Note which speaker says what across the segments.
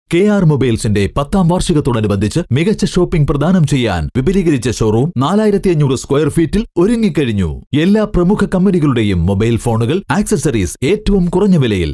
Speaker 1: K R മൊബൈൽസിന്റെ പത്താം വാർഷികത്തോടനുബന്ധിച്ച് മികച്ച ഷോപ്പിംഗ് പ്രദാനം ചെയ്യാൻ വിപുലീകരിച്ച ഷോറൂം നാലായിരത്തി അഞ്ഞൂറ് സ്ക്വയർ ഫീറ്റിൽ ഒരുങ്ങിക്കഴിഞ്ഞു എല്ലാ പ്രമുഖ കമ്പനികളുടെയും മൊബൈൽ ഫോണുകൾ ആക്സസറീസ് ഏറ്റവും കുറഞ്ഞ വിലയിൽ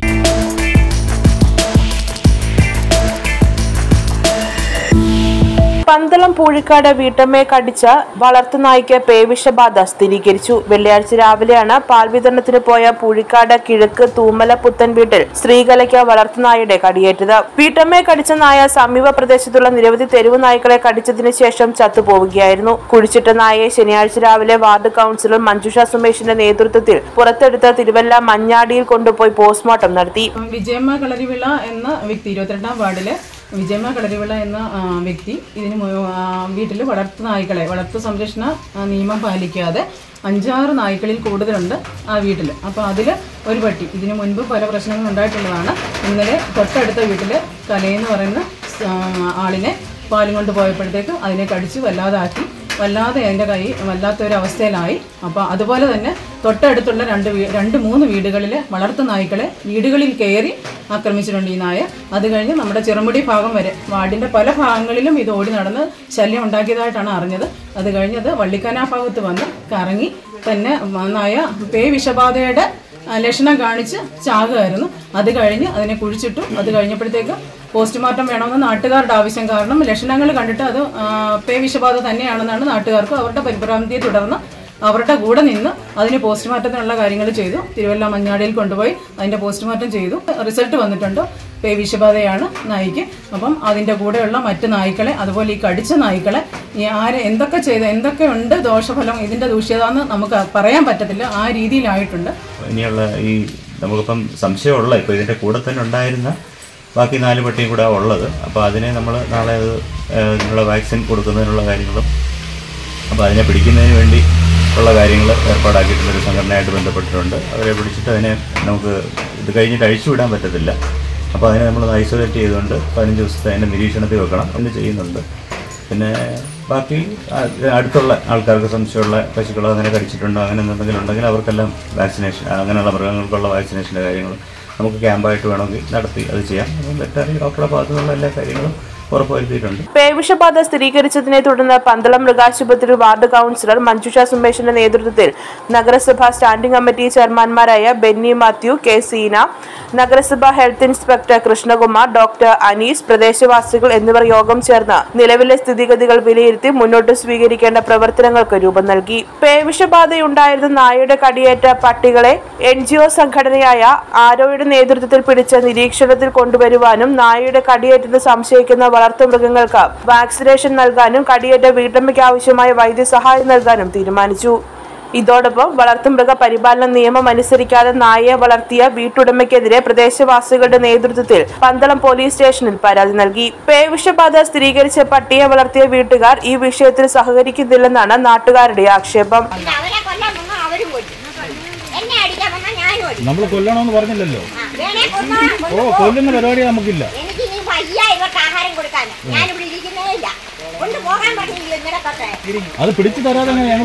Speaker 2: പന്തളം പൂഴിക്കാട് വീട്ടമ്മയെ കടിച്ച വളർത്തുനായ്ക്ക് പേവിഷബാധ സ്ഥിരീകരിച്ചു വെള്ളിയാഴ്ച രാവിലെയാണ് പാൽ വിതരണത്തിന് പോയ പൂഴിക്കാട് കിഴക്ക് തൂമല പുത്തൻ വീട്ടിൽ സ്ത്രീകലയ്ക്ക് വളർത്തുനായയുടെ കടിയേറ്റത് വീട്ടമ്മയെ കടിച്ച നായ സമീപ പ്രദേശത്തുള്ള നിരവധി തെരുവ് നായ്ക്കളെ കടിച്ചതിന് ശേഷം ചത്തുപോവുകയായിരുന്നു കുഴിച്ചിട്ട നായയെ ശനിയാഴ്ച രാവിലെ വാർഡ് കൌൺസിലർ മഞ്ജുഷ സുമേഷിന്റെ നേതൃത്വത്തിൽ പുറത്തെടുത്ത തിരുവല്ല മഞ്ഞാടിയിൽ കൊണ്ടുപോയി പോസ്റ്റ്മോർട്ടം നടത്തി
Speaker 3: വിജയമ്മ കളരിവിള എന്ന വ്യക്തി ഇരുപത്തിരണ്ടാം വാർഡിലെ വിജയമ്മ കളരിവിള എന്ന ആ, വ്യക്തി ഇതിന് വീട്ടിൽ വളർത്തു നായ്ക്കളെ വളർത്തു സംരക്ഷണ ആ, നിയമം പാലിക്കാതെ അഞ്ചാറ് നായ്ക്കളിൽ കൂടുതലുണ്ട് ആ വീട്ടിൽ അപ്പോൾ അതിൽ ഒരു പട്ടി ഇതിനു മുൻപ് പല പ്രശ്നങ്ങളും ഉണ്ടായിട്ടുള്ളതാണ് ഇന്നലെ തൊട്ടടുത്ത വീട്ടിൽ കലയെന്ന് പറയുന്ന സ്- ആ, ആളിനെ പാലും കൊണ്ട് പോയപ്പോഴത്തേക്ക് അതിനെ കടിച്ച് വല്ലാതാക്കി വല്ലാതെ എൻ്റെ കൈ വല്ലാത്തൊരു അവസ്ഥയിലായി അപ്പോൾ അതുപോലെ തന്നെ തൊട്ടടുത്തുള്ള രണ്ട് വീ രണ്ട് മൂന്ന് വീടുകളിലെ വളർത്തു നായ്ക്കളെ വീടുകളിൽ കയറി ആക്രമിച്ചിട്ടുണ്ട് ഈ നായ അത് കഴിഞ്ഞ് നമ്മുടെ ചെറുമുടി ഭാഗം വരെ വാർഡിൻ്റെ പല ഭാഗങ്ങളിലും ഇത് ഓടി നടന്ന് ശല്യം ഉണ്ടാക്കിയതായിട്ടാണ് അറിഞ്ഞത് അത് കഴിഞ്ഞത് വള്ളിക്കാന ഭാഗത്ത് വന്ന് കറങ്ങി തന്നെ നായ പേ വിഷബാധയുടെ ആ, ലക്ഷണം കാണിച്ച് ചാകുമായിരുന്നു അത് കഴിഞ്ഞ് അതിനെ കുഴിച്ചിട്ടു അത് കഴിഞ്ഞപ്പോഴത്തേക്ക് പോസ്റ്റ്മോർട്ടം വേണമെന്ന് നാട്ടുകാരുടെ ആവശ്യം കാരണം ലക്ഷണങ്ങൾ കണ്ടിട്ട് അത് ആ, പേ വിഷബാധ തന്നെയാണെന്നാണ് നാട്ടുകാർക്ക് അവരുടെ പരിഭ്രാന്തിയെ തുടർന്ന് അവരുടെ കൂടെ നിന്ന് അതിന് പോസ്റ്റ്മോർട്ടത്തിനുള്ള കാര്യങ്ങൾ ചെയ്തു തിരുവല്ല മഞ്ഞാടിയിൽ കൊണ്ടുപോയി അതിൻ്റെ പോസ്റ്റ്മോർട്ടം ചെയ്തു റിസൾട്ട് വന്നിട്ടുണ്ട് പേ വിഷബാധയാണ് നായ്ക്ക് അപ്പം അതിൻ്റെ കൂടെയുള്ള മറ്റ് നായ്ക്കളെ അതുപോലെ ഈ കടിച്ച നായ്ക്കളെ ഈ ആര് എന്തൊക്കെ ചെയ്ത് എന്തൊക്കെ ഉണ്ട് ദോഷഫലം ഇതിൻ്റെ ദൂഷ്യത എന്ന് നമുക്ക് പറയാൻ പറ്റത്തില്ല ആ രീതിയിലായിട്ടുണ്ട്
Speaker 4: ഇനിയുള്ള ഈ നമുക്കിപ്പം സംശയമുള്ള ഇപ്പോൾ ഇതിൻ്റെ കൂടെ തന്നെ ഉണ്ടായിരുന്ന ബാക്കി നാല് പട്ടിയും കൂടെ ഉള്ളത് അപ്പോൾ അതിനെ നമ്മൾ നാളെ അത് ഏഹ്, ഇതിനുള്ള വാക്സിൻ കൊടുക്കുന്നതിനുള്ള കാര്യങ്ങളും അപ്പോൾ അതിനെ പിടിക്കുന്നതിന് വേണ്ടി ഉള്ള കാര്യങ്ങൾ ഏർപ്പാടാക്കിയിട്ടുള്ള ഒരു സംഘടനയായിട്ട് ബന്ധപ്പെട്ടിട്ടുണ്ട് അവരെ പിടിച്ചിട്ട് അതിനെ നമുക്ക് ഇത് കഴിഞ്ഞിട്ട് അഴിച്ചു വിടാൻ പറ്റത്തില്ല അപ്പോൾ അതിനെ നമ്മൾ ഐസൊലേറ്റ് ചെയ്തുകൊണ്ട് പതിനഞ്ച് ദിവസത്തെ അതിൻ്റെ നിരീക്ഷണത്തിൽ വെക്കണം എന്ന് ചെയ്യുന്നുണ്ട് പിന്നെ ബാക്കി ആ- അടുത്തുള്ള ആൾക്കാർക്ക് സംശയമുള്ള പശുക്കളോ അങ്ങനെ കടിച്ചിട്ടുണ്ടോ അങ്ങനെ എന്തെങ്കിലും ഉണ്ടെങ്കിൽ അവർക്കെല്ലാം വാക്സിനേഷൻ അങ്ങനെയുള്ള മൃഗങ്ങൾക്കുള്ള വാക്സിനേഷൻ്റെ കാര്യങ്ങൾ നമുക്ക് ക്യാമ്പായിട്ട് വേണമെങ്കിൽ നടത്തി അത് ചെയ്യാം വെറ്ററി ഡോക്ടറുടെ ഭാഗത്തു നിന്നുള്ള എല്ലാ കാര്യങ്ങളും ഉറപ്പുവരുത്തിയിട്ടുണ്ട്
Speaker 2: പേവിഷബാധ സ്ഥിരീകരിച്ചതിനെ തുടർന്ന് പന്തളം മൃഗാശുപത്രി വാർഡ് കൌൺസിലർ മഞ്ജുഷ സുമേഷിന്റെ നേതൃത്വത്തിൽ നഗരസഭ സ്റ്റാൻഡിംഗ് കമ്മിറ്റി ചെയർമാൻമാരായ ബെന്നി മാത്യു കെ സീന നഗരസഭ health inspector Krishnakumar doctor Anees പ്രദേശവാസികൾ എന്നിവർ യോഗം ചേർന്ന് നിലവിലെ സ്ഥിതിഗതികൾ വിലയിരുത്തി മുന്നോട്ട് സ്വീകരിക്കേണ്ട പ്രവർത്തനങ്ങൾക്ക് രൂപം നൽകി പേവിഷബാധയുണ്ടായിരുന്ന നായയുടെ കടിയേറ്റ പട്ടികളെ എൻ ജി ഒ സംഘടനയായ ആരോയുടെ നേതൃത്വത്തിൽ പിടിച്ച് നിരീക്ഷണത്തിൽ കൊണ്ടുവരുവാനും നായയുടെ കടിയേറ്റെന്ന് സംശയിക്കുന്ന വളർത്തുമൃഗങ്ങൾക്ക് വാക്സിനേഷൻ നൽകാനും കടിയേറ്റ വീട്ടമ്മയ്ക്ക് ആവശ്യമായ വൈദ്യസഹായം നൽകാനും തീരുമാനിച്ചു ഇതോടൊപ്പം വളർത്തുമൃഗ പരിപാലന നിയമം അനുസരിക്കാതെ നായയെ വളർത്തിയ വീട്ടുടമയ്ക്കെതിരെ പ്രദേശവാസികളുടെ നേതൃത്വത്തിൽ പന്തളം പോലീസ് സ്റ്റേഷനിൽ പരാതി നൽകി പേവിഷബാധ സ്ഥിരീകരിച്ച പട്ടിയെ വളർത്തിയ വീട്ടുകാർ ഈ വിഷയത്തിൽ സഹകരിക്കുന്നില്ലെന്നാണ് നാട്ടുകാരുടെ ആക്ഷേപം
Speaker 5: പിന്നെ അവരെ കൊല്ലാൻ വന്നാൽ അവരും കൊല്ലും എന്നെ അടിക്കാൻ വന്നാൽ ഞാനും അടിക്കും
Speaker 6: നമ്മൾ കൊല്ലണമെന്ന് പറഞ്ഞില്ലല്ലോ
Speaker 5: ആ, വേണേ കൊന്നോ,
Speaker 6: ഓ
Speaker 5: കൊണ്ടുപോ.
Speaker 6: കൊല്ലുന്ന പരിപാടി നമുക്കില്ല
Speaker 5: എനിക്ക് ഇനി വയ്യ ഇവർക്ക് ആഹാരം കൊടുക്കാൻ ഞാനിവിടെ ഇരിക്കുന്നേ ഇല്ല കൊണ്ട് പോകാൻ പറ്റില്ല ഇങ്ങടത്തൊക്കെ
Speaker 6: അത് പിടിച്ചു തരാതെ ഞങ്ങൾ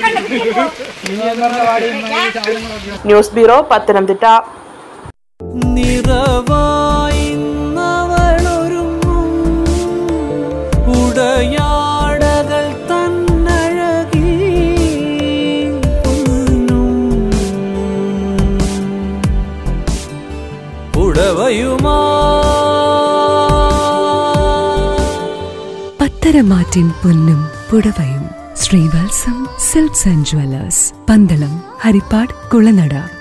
Speaker 2: ന്യൂസ് ബ്യൂറോ പത്തനംതിട്ട
Speaker 7: നിറവായിന്നവളൊരുങ്ങും ഉടയാടകൾ തന്നഴകി പൊന്നും ഉടവയുമാ
Speaker 8: പത്തരമാറ്റിൻ പൊന്നും പുടവയും Sreevalsam silks and jewellers Pandalam Harippad Kulanada